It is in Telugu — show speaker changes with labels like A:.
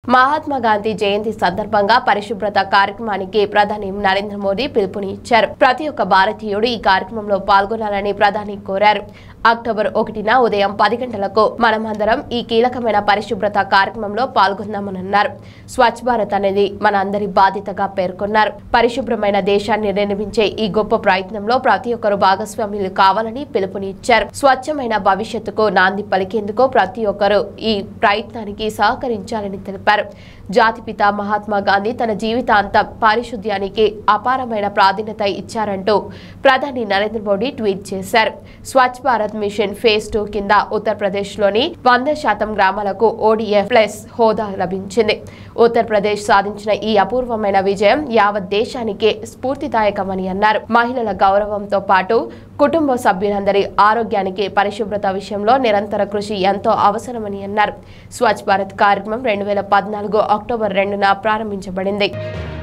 A: మహాత్మా గాంధీ జయంతి సందర్భంగా పరిశుభ్రత కార్యక్రమానికి ప్రధాని నరేంద్ర మోదీ పిలుపునిచ్చారు ప్రతి ఒక్క భారతీయుడు ఈ కార్యక్రమంలో పాల్గొనాలని ప్రధాని కోరారు అక్టోబర్ ఒకటిన ఉదయం పది గంటలకు మనమందరం ఈ కీలకమైన పరిశుభ్రత కార్యక్రమంలో పాల్గొందామని అన్నారు స్వచ్ఛ భారత్ అనేది మన అందరి బాధ్యతగా పేర్కొన్నారు పరిశుభ్రమైన దేశాన్ని నిర్మించే ఈ గొప్ప ప్రయత్నంలో ప్రతి ఒక్కరు భాగస్వామ్యులు కావాలని పిలుపునిచ్చారు స్వచ్ఛమైన భవిష్యత్తుకు నాంది పలికేందుకు ప్రతి ఒక్కరూ ఈ ప్రయత్నానికి సహకరించాలని తెలిపారు జాతిపిత మహాత్మా గాంధీ తన జీవితాంతం పారిశుద్ధ్యానికి అపారమైన ప్రాధాన్యత ఇచ్చారంటూ ప్రధాని నరేంద్ర మోడీ ట్వీట్ చేశారు Swachh Bharat mission phase two కింద ఉత్తరప్రదేశ్లోని వంద శాతం గ్రామాలకు ఓడిఎఫ్ ప్లస్ హోదా లభించింది ఉత్తరప్రదేశ్ సాధించిన ఈ అపూర్వమైన విజయం యావత్ దేశానికే స్ఫూర్తిదాయకమని అన్నారు మహిళల గౌరవంతో పాటు కుటుంబ సభ్యులందరి ఆరోగ్యానికి పరిశుభ్రత విషయంలో నిరంతర కృషి ఎంతో అవసరమని అన్నారు స్వచ్ఛ భారత్ కార్యక్రమం రెండు వేల పద్నాలుగు అక్టోబర్ రెండున ప్రారంభించబడింది